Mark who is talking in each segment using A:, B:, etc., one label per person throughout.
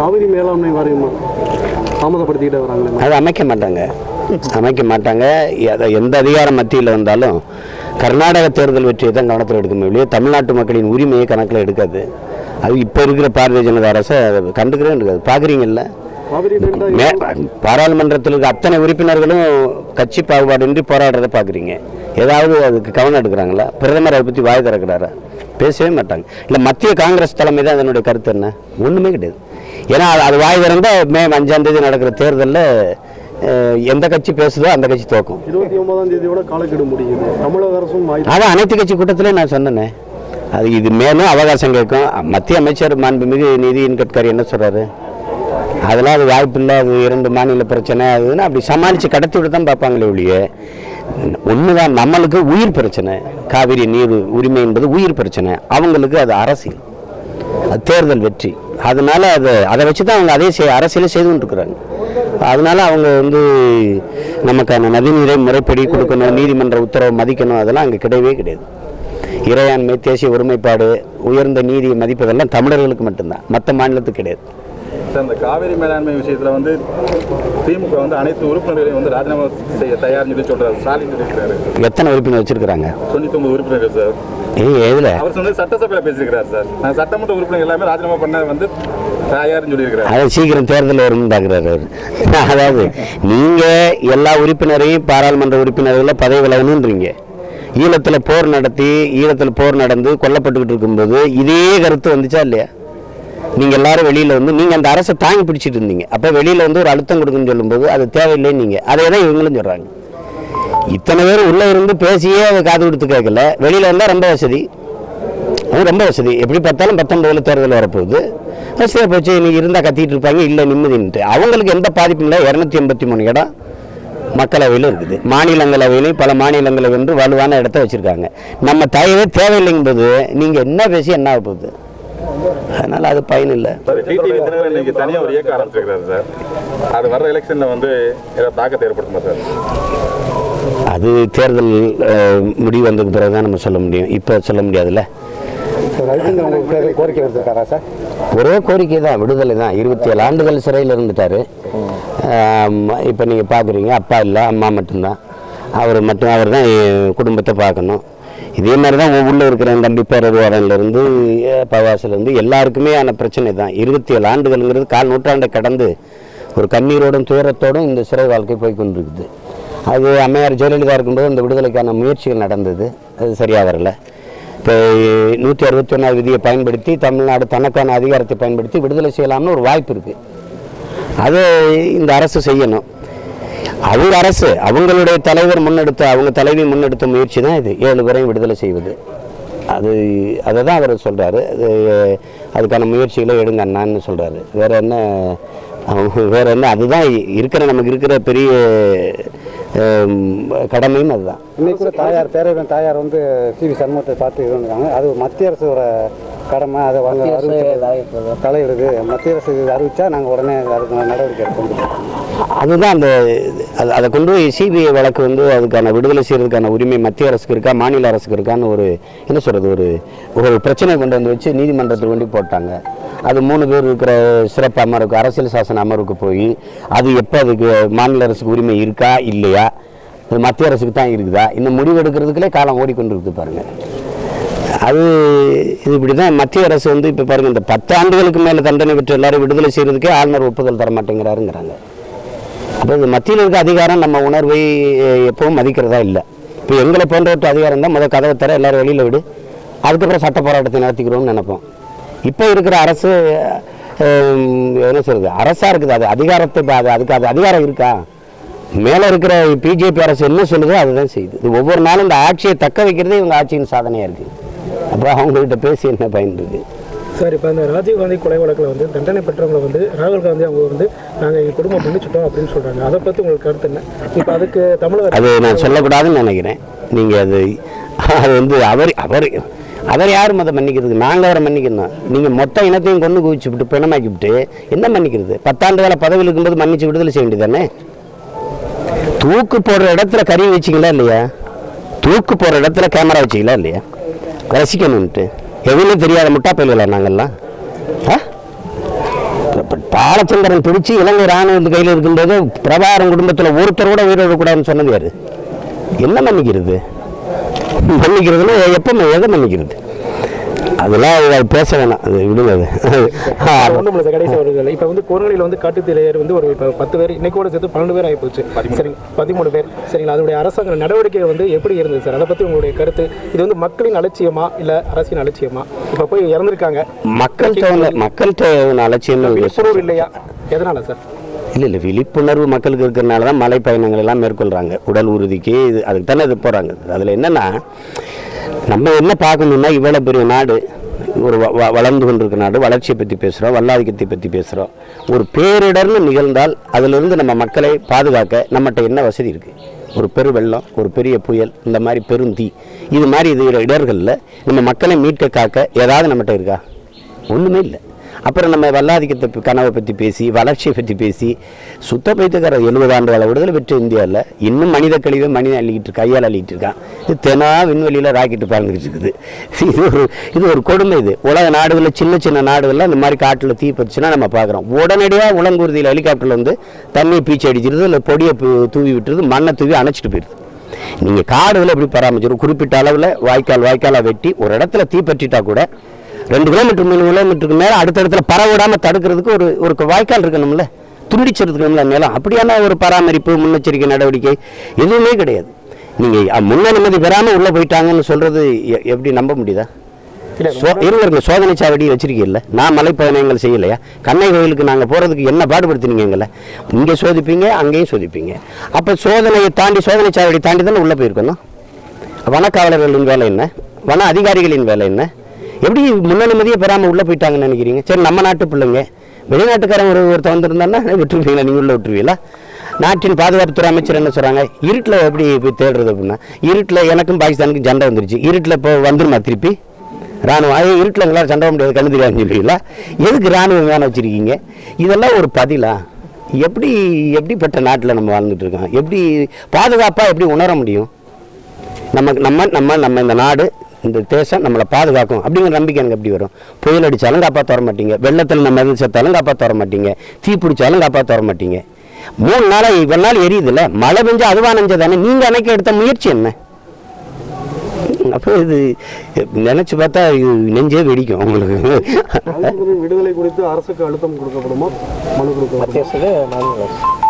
A: காவிரி மேலாண்மை வாரியம் தாமதப்படுத்திக்கிட்டே வராங்களே
B: அதை அமைக்க மாட்டாங்க அமைக்க மாட்டாங்க அதை எந்த அதிகாரம் மத்தியில் வந்தாலும் கர்நாடக தேர்தல் வெற்றியை தான் கவனத்தில் எடுக்க ஒழிய தமிழ்நாட்டு மக்களின் உரிமையை கணக்கில் எடுக்காது அது இப்போ இருக்கிற பாரதிய ஜனதா அரசை அதை கண்டுக்கிறே இருக்காது பார்க்குறீங்கல்ல
A: காவிரி டெல்டா
B: மே பாராளுமன்றத்தில் இருக்க அத்தனை உறுப்பினர்களும் கட்சி பாகுபாடின்றி போராடுறதை பார்க்குறீங்க ஏதாவது அதுக்கு கவனம் எடுக்கிறாங்களா பிரதமர் அதை பற்றி வாய் திறக்கிறாரா பேசவே மாட்டாங்க இல்லை மத்திய காங்கிரஸ் தலைமை தான் அதனுடைய கருத்து என்ன ஒன்றுமே கிடையாது ஏன்னா அது- அது வாய் திறந்தால் மே அஞ்சாம் தேதி நடக்கிற தேர்தலில் எந்த கட்சி பேசுதோ அந்த கட்சி தோக்கும்
A: இருபத்தி ஒன்பதாம் தேதியோட காலக்கெடு முடியுது தமிழக அரசும் வாய்ப்பு
B: அதான் அனைத்து கட்சி கூட்டத்திலே நான் சொன்னேனே அது இது மேலும் அவகாசம் கேட்கும் மத்திய அமைச்சர் மாண்புமிகு நிதின் கட்கரி என்ன சொல்றாரு அதெல்லாம் அது வாய்ப்பில்லை அது இரண்டு மாநில பிரச்சனை அதுன்னு அப்படி சமாளித்து கடத்தி விட தான் பார்ப்பாங்களே ஒழிய ஒண்ணுதான் நம்மளுக்கு உயிர் பிரச்சனை காவிரி நீர் உரிமை என்பது உயிர் பிரச்சனை அவங்களுக்கு அது அரசியல் அது தேர்தல் வெற்றி அதனால அது அதை வச்சு தான் அவங்க அதே செய் அரசியலே செய்து கொண்டிருக்கிறாங்க அதனால அவங்க வந்து நமக்கான நதிநீரை முறைப்படி கொடுக்கணும் நீதிமன்ற உத்தரவை மதிக்கணும் அதெல்லாம் அங்கே கிடையவே கிடையாது இறையாண்மை தேசிய ஒருமைப்பாடு உயர்ந்த நீதியை மதிப்பதெல்லாம் தமிழர்களுக்கு மட்டும்தான் மற்ற மாநிலத்துக்கு கிடையாது
C: சார் இந்த காவிரி மேலாண்மை விஷயத்துல வந்து திமுக வந்து அனைத்து உறுப்பினர்களையும் வந்து ராஜினாமா செய்ய தயார்னு சொல்லி சொல்றாரு ஸ்டாலின் சொல்லியிருக்காரு
B: எத்தனை உறுப்பினர் வச்சிருக்கிறாங்க
C: தொண்ணூத்தி ஒன்பது உறுப்பினர்கள் சார்
B: ஏய் எதுல
C: அவர் சொன்னது சட்டசபையில பேசியிருக்கிறார் சார் நான் சட்டமன்ற உறுப்பினர்கள் எல்லாமே ராஜினாமா பண்ண வந்து தயார்னு சொல்லியிருக்கிறார்
B: அதை சீக்கிரம் தேர்தல் வரும்னு பார்க்குறாரு அவர் அதாவது நீங்கள் எல்லா உறுப்பினரையும் பாராளுமன்ற உறுப்பினர்களை பதவி விலகணுன்றீங்க ஈழத்தில் போர் நடத்தி ஈழத்தில் போர் நடந்து கொல்லப்பட்டுக்கிட்டு இருக்கும்போது இதே கருத்து வந்துச்சா இல்லையா நீங்கள் எல்லாரும் வெளியில் வந்து நீங்கள் அந்த அரசை தாங்கி பிடிச்சிட்டு இருந்தீங்க அப்போ வெளியில் வந்து ஒரு அழுத்தம் கொடுக்குன்னு சொல்லும்போது அது தேவையில்லைன்னு நீங்கள் அதே தான் இவங்களும் சொல்கிறாங்க இத்தனை பேர் உள்ளே இருந்து பேசியே அதை காது கொடுத்து கேட்கல வெளியில் வந்தால் ரொம்ப வசதி அது ரொம்ப வசதி எப்படி பார்த்தாலும் பத்தொன்பதுல தேர்தல் வரப்போகுது வசதியாக போச்சு இன்னைக்கு இருந்தால் கத்திட்டு இருப்பாங்க இல்லை நிம்மதின்ட்டு அவங்களுக்கு எந்த பாதிப்பும் இல்லை இரநூத்தி எண்பத்தி மூணு இடம் மக்களவையில் இருக்குது மாநிலங்களவையிலையும் பல மாநிலங்களை வென்று வலுவான இடத்த வச்சுருக்காங்க நம்ம தயவே தேவையில்லைங்கும்போது நீங்கள் என்ன பேசி என்ன ஆக போகுது அதனால் அது பயன் இல்லை
C: சார் டிடிவி தினகரன் இன்னைக்கு தனியா ஒரு இயக்கம் ஆரம்பிச்சிருக்காரு சார் அது வர்ற எலெக்ஷன்ல வந்து ஏதாவது தாக்கத்தை ஏற்படுத்துமா சார்
B: அது தேர்தல் அஹ், முடிவு வந்ததுக்கு பிறகு தான் நம்ம சொல்ல முடியும் இப்போ சொல்ல முடியாதுல்ல
D: ரவிச்சந்திரன் உங்களுக்கு கோரிக்கை வச்சிருக்காரா சார்
B: ஒரே கோரிக்கை தான் விடுதலை தான் இருபத்தி ஏழு ஆண்டுகள் சிறையில் இருந்துட்டாரு இப்போ நீங்கள் பார்க்குறீங்க அப்பா இல்லை அம்மா மட்டும்தான் அவர் மட்டும் அவர் தான் குடும்பத்தை பார்க்கணும் இதே மாதிரி தான் ஊரில் இருக்கிற என் தம்பி பேரருவாரன்லேருந்து பவாசிலேருந்து எல்லாருக்குமே ஆன பிரச்சனை தான் இருபத்தி ஏழு ஆண்டுகள்ங்கிறது கால் நூற்றாண்டை கடந்து ஒரு கண்ணீரோடும் துயரத்தோடும் இந்த சிறை வாழ்க்கை போய் கொண்டிருக்குது அது அம்மையார் ஜெயலலிதா இருக்கும்போது அந்த விடுதலைக்கான முயற்சிகள் நடந்தது அது சரியாக வரல இப்போ நூற்றி அறுபத்தி ஒன்றாவது விதியை பயன்படுத்தி தமிழ்நாடு தனக்கான அதிகாரத்தை பயன்படுத்தி விடுதலை செய்யலாம்னு ஒரு வாய்ப்பு இருக்குது அதை இந்த அரசு செய்யணும் அவங்க அரசு அவங்களுடைய தலைவர் முன்னெடுத்த அவங்க தலைவி முன்னெடுத்த முயற்சி தான் இது ஏழு பேரையும் விடுதலை செய்வது அது அதை தான் அவர் சொல்கிறாரு அது அதுக்கான முயற்சிகளை எடுங்க அண்ணான்னு சொல்கிறாரு வேற என்ன அவங்க வேற என்ன அதுதான் இருக்கிற நமக்கு இருக்கிற பெரிய ஹம், கடமையும் அதுதான்
D: இன்னைக்கு கூட தாயார் பேரவன் தாயார் வந்து சிவி சண்முகத்தை பார்த்து இது பண்ணிருக்காங்க அது மத்திய அரசோட கடமை அதை வாங்க அறிவிச்சு தலையிடுது மத்திய அரசு இது அறிவிச்சா நாங்கள் உடனே அதுக்கு நடவடிக்கை எடுப்போம்
B: அதுதான் அந்த அது அதை கொண்டு போய் சிபிஐ வழக்கு வந்து அதுக்கான விடுதலை செய்யறதுக்கான உரிமை மத்திய அரசுக்கு இருக்கா மாநில அரசுக்கு இருக்கான்னு ஒரு என்ன சொல்றது ஒரு ஒரு பிரச்சனை கொண்டு வந்து வச்சு நீதிமன்றத்தில் கொண்டு போட்டாங்க அது மூணு பேர் இருக்கிற சிறப்பு அமர்வுக்கு அரசியல் சாசன அமர்வுக்கு போய் அது எப்போ அதுக்கு மாநில அரசுக்கு உரிமை இருக்கா இல்லையா அது மத்திய அரசுக்கு தான் இருக்குதா இந்த முடிவு எடுக்கிறதுக்குள்ளே காலம் ஓடிக்கொண்டு இருக்குது பாருங்க அது இது இப்படி தான் மத்திய அரசு வந்து இப்போ பாருங்க இந்த பத்து ஆண்டுகளுக்கு மேலே தண்டனை பெற்ற எல்லாரும் விடுதலை செய்யறதுக்கே ஆளுநர் ஒப்புதல் தர மாட்டேங்கிறாருங்கிறாங்க அப்போ இது மத்தியில் இருக்க அதிகாரம் நம்ம உணர்வை அஹ், எப்பவும் மதிக்கிறதா இல்லை இப்போ எங்களை போன்றவற்ற அதிகாரம் தான் முதல் கதவை தர எல்லாரும் வெளியில் விடு அதுக்கப்புறம் சட்ட போராட்டத்தை நடத்திக்கிறோம்னு நினைப்போம் இப்போ இருக்கிற அரசு அஹ், என்ன சொல்றது அரசாக இருக்குது அது அதிகாரத்தை பா- அது அதுக்கு அது அதிகாரம் இருக்கா மேலே இருக்கிற பிஜேபி அரசு என்ன சொல்லுதோ அதுதான் செய்யுது இது ஒவ்வொரு நாளும் இந்த ஆட்சியை தக்க வைக்கிறதே இவங்க ஆட்சியின் சாதனையாக இருக்குது அப்போ அவங்ககிட்ட பேசி என்ன பயன் இருக்குது
E: சார் இப்போ இந்த ராஜீவ் காந்தி கொலை வழக்கில் வந்து தண்டனை பெற்றவங்களை வந்து ராகுல் காந்தி அவங்க வந்து நாங்கள் எங்கள் குடும்பம் மன்னிச்சிட்டோம் அப்படின்னு சொல்கிறாங்க அதை பற்றி உங்களுக்கு கருத்து என்ன இப்போ அதுக்கு தமிழக
B: அது நான் சொல்லக்கூடாதுன்னு நினைக்கிறேன் நீங்கள் அது அது வந்து அவர் அவர் அவர் யாரும் அதை மன்னிக்கிறதுக்கு நாங்கள் அவரை மன்னிக்கணும் நீங்கள் மொத்த இனத்தையும் கொண்டு குவிச்சு விட்டு பிணமாக்கி விட்டு என்ன மன்னிக்கிறது பத்தாண்டு கால பதவியில் இருக்கும்போது மன்னிச்சு விடுதலை செய்ய வேண்டியதானே தூக்கு போடுற இடத்துல கறி வச்சிங்களா இல்லையா தூக்கு போடுற இடத்துல கேமரா வச்சிங்களா இல்லையா ரசிக்கணும்ன்ட்டு எதுவுமே தெரியாத முட்டா பயல்களா நாங்கள்லாம் ஆ? இப்ப பாலச்சந்திரன் பிடிச்சு இலங்கை ராணுவத்து கையில் இருக்கின்றது பிரபாகரன் குடும்பத்தில் ஒருத்தர் கூட உயிரோட கூடாதுன்னு சொன்னது யாரு என்ன மன்னிக்கிறது மன்னிக்கிறதுன்னா எப்போ எதை மன்னிக்கிறது அதெல்லாம் அது பேச வேணாம் அது விடுங்க அது
E: ஒன்றும் இல்லை சார் கடைசி ஒரு இதில் இப்போ வந்து குரங்களில் வந்து காட்டுத்தீரையர் வந்து ஒரு இப்போ பத்து பேர் இன்னைக்கோட சேர்த்து பன்னெண்டு பேர் ஆகிப்போச்சு சரி பதிமூணு பேர் சரிங்களா அதோடைய அரசாங்க நடவடிக்கை வந்து எப்படி இருந்தது சார் அதை பற்றி உங்களுடைய கருத்து இது வந்து மக்களின் அலட்சியமா இல்லை அரசின் அலட்சியமா இப்போ போய் இறந்துருக்காங்க
B: மக்கள்கிட்ட வந்து மக்கள்கிட்ட ஒன்று அலட்சியம்
E: விழிப்புணர்வு இல்லையா எதனால சார்
B: இல்லை இல்லை விழிப்புணர்வு மக்களுக்கு இருக்கிறனால தான் மலை பயணங்கள் எல்லாம் மேற்கொள்கிறாங்க உடல் உறுதிக்கு இது அதுக்கு தானே இது போகிறாங்க அதில் என்னென்னா நம்ம என்ன பார்க்கணுன்னா இவ்வளோ பெரிய நாடு ஒரு வ- வ- வளர்ந்து கொண்டிருக்க நாடு வளர்ச்சியை பற்றி பேசுகிறோம் வல்லாதிக்கத்தை பற்றி பேசுகிறோம் ஒரு பேரிடர்னு நிகழ்ந்தால் அதிலிருந்து நம்ம மக்களை பாதுகாக்க நம்மகிட்ட என்ன வசதி இருக்குது ஒரு பெரு வெள்ளம் ஒரு பெரிய புயல் இந்த மாதிரி பெருந்தீ இது மாதிரி இது இடர்களில் நம்ம மக்களை மீட்க காக்க ஏதாவது நம்மகிட்ட இருக்கா ஒன்றுமே இல்லை அப்புறம் நம்ம வல்லாதிக்கத்தை பி- கனவை பற்றி பேசி வளர்ச்சியை பற்றி பேசி சுத்த பைத்துக்கார எழுபது ஆண்டு கால விடுதலை பெற்ற இந்தியாவில் இன்னும் மனித கழிவை மனிதன் அள்ளிக்கிட்டு இருக்கா கையால் அள்ளிக்கிட்டு இருக்கான் இது தெனா விண்வெளியில் ராக்கெட்டு பறந்துக்கிட்டு இருக்குது இது ஒரு இது ஒரு கொடுமை இது உலக நாடுகளில் சின்ன சின்ன நாடுகளில் இந்த மாதிரி காட்டில் தீ பத்துச்சுன்னா நம்ம பார்க்குறோம் உடனடியாக உலங்குருதியில் ஹெலிகாப்டரில் வந்து தண்ணியை பீச்சு அடிச்சிருது இல்லை பொடியை பு- தூவி விட்டுருது மண்ணை தூவி அணைச்சிட்டு போயிடுது நீங்கள் காடுகளை எப்படி பராமரிச்சிடும் குறிப்பிட்ட அளவில் வாய்க்கால் வாய்க்காலாக வெட்டி ஒரு இடத்துல தீ பற்றிட்டா கூட ரெண்டு கிலோமீட்டர் மூணு கிலோமீட்டருக்கு மேலே அடுத்த இடத்துல பரவ விடாமல் தடுக்கிறதுக்கு ஒரு ஒரு வாய்க்கால் இருக்கணும்ல துண்டிச்சிருக்கணும்ல நிலம் அப்படியான ஒரு பராமரிப்பு முன்னெச்சரிக்கை நடவடிக்கை எதுவுமே கிடையாது நீங்கள் முன் அனுமதி பெறாமல் உள்ளே போயிட்டாங்கன்னு சொல்கிறது எப்படி நம்ப முடியுதா சோ இருங்க சோதனை சாவடி வச்சிருக்கீங்கல்ல நான் மலைப்பயணங்கள் செய்யலையா கண்ணை கோயிலுக்கு நாங்கள் போகிறதுக்கு என்ன பாடுபடுத்தினீங்க எங்களை இங்கே சோதிப்பீங்க அங்கேயும் சோதிப்பீங்க அப்போ சோதனையை தாண்டி சோதனை சாவடி தாண்டி தானே உள்ளே போயிருக்கணும் வனக்காவலர்களின் வேலை என்ன வன அதிகாரிகளின் வேலை என்ன எப்படி முன்னனுமதியை பெறாமல் உள்ளே போயிட்டாங்கன்னு நினைக்கிறீங்க சரி நம்ம நாட்டு பிள்ளைங்க வெளிநாட்டுக்காரன் ஒரு ஒருத்தர் வந்திருந்தான்னா விட்டுருவீங்களா நீங்கள் உள்ளே விட்டுருவீங்களா நாட்டின் பாதுகாப்புத்துறை அமைச்சர் என்ன சொல்கிறாங்க இருட்டில் எப்படி போய் தேடுறது அப்படின்னா இருட்டில் எனக்கும் பாகிஸ்தானுக்கும் சண்டை வந்துருச்சு இருட்டில் இப்போ வந்துருமா திருப்பி ராணுவம் அது இருட்டில் எங்களால் சண்டை போட முடியாது கண்ணு தெரியாதுன்னு சொல்லுவீங்களா எதுக்கு ராணுவம் வேணும் வச்சுருக்கீங்க இதெல்லாம் ஒரு பதிலா எப்படி எப்படிப்பட்ட நாட்டில் நம்ம வாழ்ந்துட்டு இருக்கோம் எப்படி பாதுகாப்பாக எப்படி உணர முடியும் நமக்கு நம்ம நம்ம நம்ம இந்த நாடு இந்த தேசம் நம்மளை பாதுகாக்கும் அப்படிங்கிற நம்பிக்கை எனக்கு எப்படி வரும் புயல் அடித்தாலும் காப்பாற்ற வர மாட்டீங்க வெள்ளத்தில் நம்ம எது செத்தாலும் காப்பாற்ற வர மாட்டீங்க தீ பிடிச்சாலும் காப்பாற்ற வர மாட்டீங்க மூணு நாளாக இவ்வளோ நாள் எரியுதுல்ல மழை பெஞ்சா அதுவா நெஞ்ச தானே நீங்கள் அன்னைக்கு எடுத்த முயற்சி என்ன அப்போ இது நினச்சி பார்த்தா இது நெஞ்சே வெடிக்கும் உங்களுக்கு
A: ராஜேந்திரன் விடுதலை குறித்து அரசுக்கு அழுத்தம் கொடுக்கப்படுமா மனு கொடுக்கப்படுமா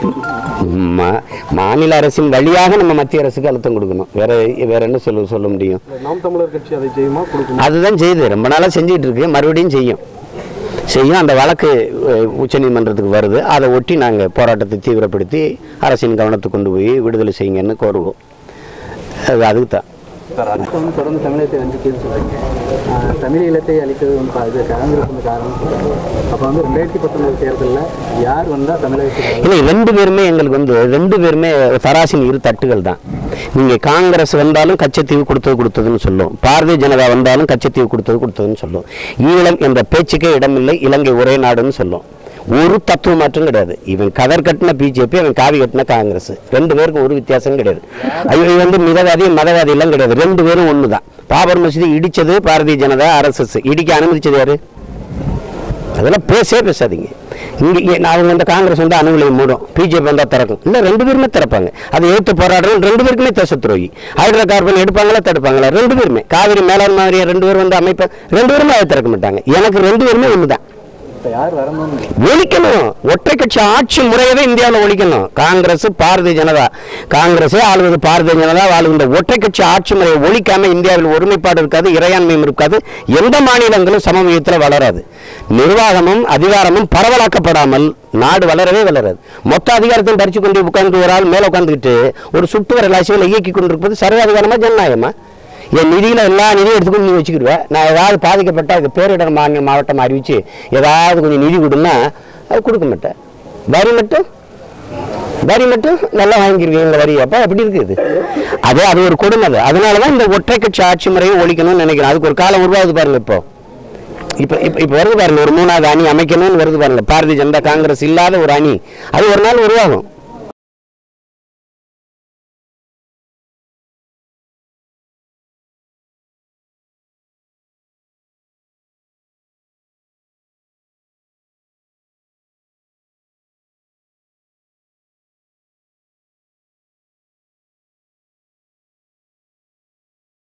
B: மா- மாநில அரசின் வழியாக நம்ம மத்திய அரசுக்கு அழுத்தம் கொடுக்கணும் வேற வேற என்ன சொல்ல சொல்ல முடியும்
A: இல்ல, நாம் தமிழர் கட்சி அதை செய்யுமா கொடுக்குமா
B: அதுதான் செய்யுது ரொம்ப நாளாக செஞ்சுட்டு இருக்கு மறுபடியும் செய்யும் செய்யும் அந்த வழக்கு அஹ், உச்சநீதிமன்றத்துக்கு வருது அதை ஒட்டி நாங்கள் போராட்டத்தை தீவிரப்படுத்தி அரசின் கவனத்துக்கு கொண்டு போய் விடுதலை செய்யுங்கன்னு கோருவோம் அது அதுக்கு தான்
D: இப்போ வந்து தொடர்ந்து தமிழகத்தை வந்து கேள்வி சொல்கிறீங்க தமிழ் ஈழத்தை அளித்தது வந்து பா- இது காங்கிரஸ் வந்து காரணம் சொல்றாங்க. அப்போ வந்து ரெண்டாயிரத்தி பத்தொன்பது தேர்தலில் யார் வந்தால் தமிழகத்துக்கு
B: இல்லை ரெண்டு பேருமே எங்களுக்கு வந்து ரெண்டு பேருமே தராசின் இரு தட்டுகள் தான் நீங்கள் காங்கிரஸ் வந்தாலும் கச்சத்தீவு கொடுத்தது கொடுத்ததுன்னு சொல்லும் பாரதிய ஜனதா வந்தாலும் கச்சத்தீவு கொடுத்தது கொடுத்ததுன்னு சொல்லும் ஈழம் என்ற பேச்சுக்கே இடமில்லை இலங்கை ஒரே நாடுன்னு சொல்லும் ஒரு தத்துவ மாற்றம் கிடையாது இவன் கதர் கட்டின பிஜேபி அவன் காவி கட்டின காங்கிரஸ் ரெண்டு பேருக்கும் ஒரு வித்தியாசம் கிடையாது இவன் வந்து மிதவாதி மதவாதி எல்லாம் கிடையாது ரெண்டு பேரும் ஒன்று தான் பாபர் மசூதி இடிச்சது பாரதிய ஜனதா ஆர்எஸ்எஸ் இடிக்க அனுமதிச்சது யாரு அதெல்லாம் பேசவே பேசாதீங்க இங்கே இங்கே அவங்க இந்த காங்கிரஸ் வந்து அணு நிலையம் மூடும் பிஜேபி வந்தால் திறக்கும் இல்லை ரெண்டு பேருமே திறப்பாங்க அதை எதிர்த்து போராடுறோம் ரெண்டு பேருக்குமே தேச துரோகி ஹைட்ரோ கார்பன் எடுப்பாங்களா தடுப்பாங்களா ரெண்டு பேருமே காவிரி மேலாண் மாதிரியா ரெண்டு பேரும் வந்து அமைப்ப ரெண்டு பேருமே அதை திறக்க மாட்டாங்க எனக்கு ரெண்டு பேருமே ஒன்று தான்
D: இப்போ யார் வரணும்னு
B: ஒழிக்கணும் ஒற்றை கட்சி ஆட்சி முறையவே இந்தியாவில் ஒழிக்கணும் காங்கிரஸ் பாரதிய ஜனதா காங்கிரஸே ஆளுவது பாரதிய ஜனதா ஆளுகின்ற ஒற்றை கட்சி ஆட்சி முறையை ஒழிக்காம இந்தியாவில் ஒருமைப்பாடு இருக்காது இறையாண்மையும் இருக்காது எந்த மாநிலங்களும் சமவியத்தில் வளராது நிர்வாகமும் அதிகாரமும் பரவலாக்கப்படாமல் நாடு வளரவே வளராது மொத்த அதிகாரத்தையும் பறிச்சு கொண்டு உட்கார்ந்து ஒரு ஆள் மேலே உட்காந்துக்கிட்டு ஒரு சுட்டு வர லாசியில் இயக்கி கொண்டிருப்பது சர்வாதிகாரமா ஜனநாயகமா என் நிதியில் எல்லா நிதியும் எடுத்துக்கொண்டு நீ வச்சுக்கிடுவேன் நான் ஏதாவது பாதிக்கப்பட்ட அது பேரிடர் மாநில மாவட்டம் அறிவிச்சு ஏதாவது கொஞ்சம் நிதி கொடுன்னா அது கொடுக்க மாட்டேன் வரி மட்டும் வரி மட்டும் நல்லா வாங்கிருக்கீங்க இந்த வரி அப்போ எப்படி இருக்குது அது அது ஒரு கொடுமை அது அதனால தான் இந்த ஒற்றை கட்சி ஆட்சி முறையை ஒழிக்கணும்னு நினைக்கிறேன் அதுக்கு ஒரு காலம் உருவாகுது பாருங்க இப்போ இப்போ இப்போ இப்போ வருது பாருங்க ஒரு மூணாவது அணி அமைக்கணும்னு வருது பாருங்க பாரதிய ஜனதா காங்கிரஸ் இல்லாத ஒரு அணி அது ஒரு நாள் உருவாகும்